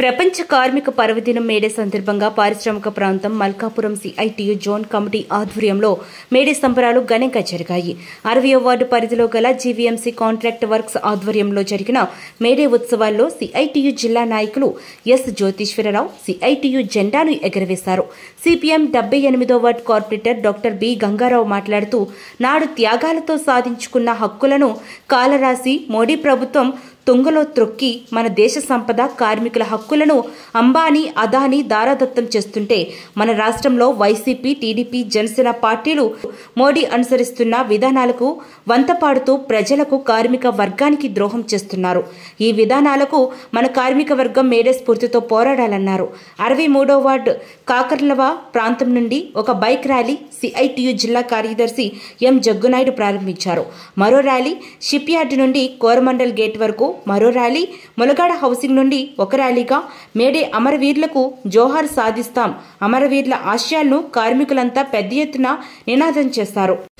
ప్రపంచ కార్మిక పర్వదినం మేడే సందర్భంగా పారిశ్రామిక ప్రాంతం మల్కాపురం సిఐటియు జోన్ కమిటీ ఆధ్వర్యంలో మేడే సంబరాలు ఘనంగా జరిగాయి అరవయో వార్డు పరిధిలో గల జీవీఎంసీ కాంట్రాక్ట్ వర్క్స్ ఆధ్వర్యంలో జరిగిన మేడే ఉత్సవాల్లో సిఐటియు జిల్లా నాయకులు ఎస్ జ్యోతీశ్వరరావు సిఐటియు జెండాను ఎగరవేశారు సిపిఎం డెబ్బై ఎనిమిదో ward corporator doctor B Gangarao మాట్లాడుతూ నాడు త్యాగాలతో సాధించుకున్న హక్కులను కాలరాసి మోడీ ప్రభుత్వం తుంగలో త్రొక్కి మన దేశ సంపద కార్మికుల హక్కులను అంబానీ అదానీ దారాదత్తం చేస్తుంటే మన రాష్ట్రంలో వైసీపీ టీడీపీ జనసేన పార్టీలు మోడీ అనుసరిస్తున్న విధానాలకు వంతపాడుతూ ప్రజలకు కార్మిక వర్గానికి ద్రోహం చేస్తున్నారు ఈ విధానాలకు మన కార్మిక వర్గం మేడే స్ఫూర్తితో పోరాడాలన్నారు అరవై మూడో వార్డు కాకర్లవ ప్రాంతం నుండి ఒక బైక్ ర్యాలీ సిఐటియు జిల్లా కార్యదర్శి ఎం జగ్గునాయుడు ప్రారంభించారు మరో ర్యాలీ షిప్ యార్డ్ నుండి కోరమండల్ గేట్ వరకు మరో ర్యాలీ ములగాడ హౌసింగ్ నుండి ఒక ర్యాలీగా మేడే అమరవీరులకు జోహార్ సాధిస్తాం అమరవీరుల ఆశయాలను కార్మికులంతా పెద్ద ఎత్తున నినాదం చేశారు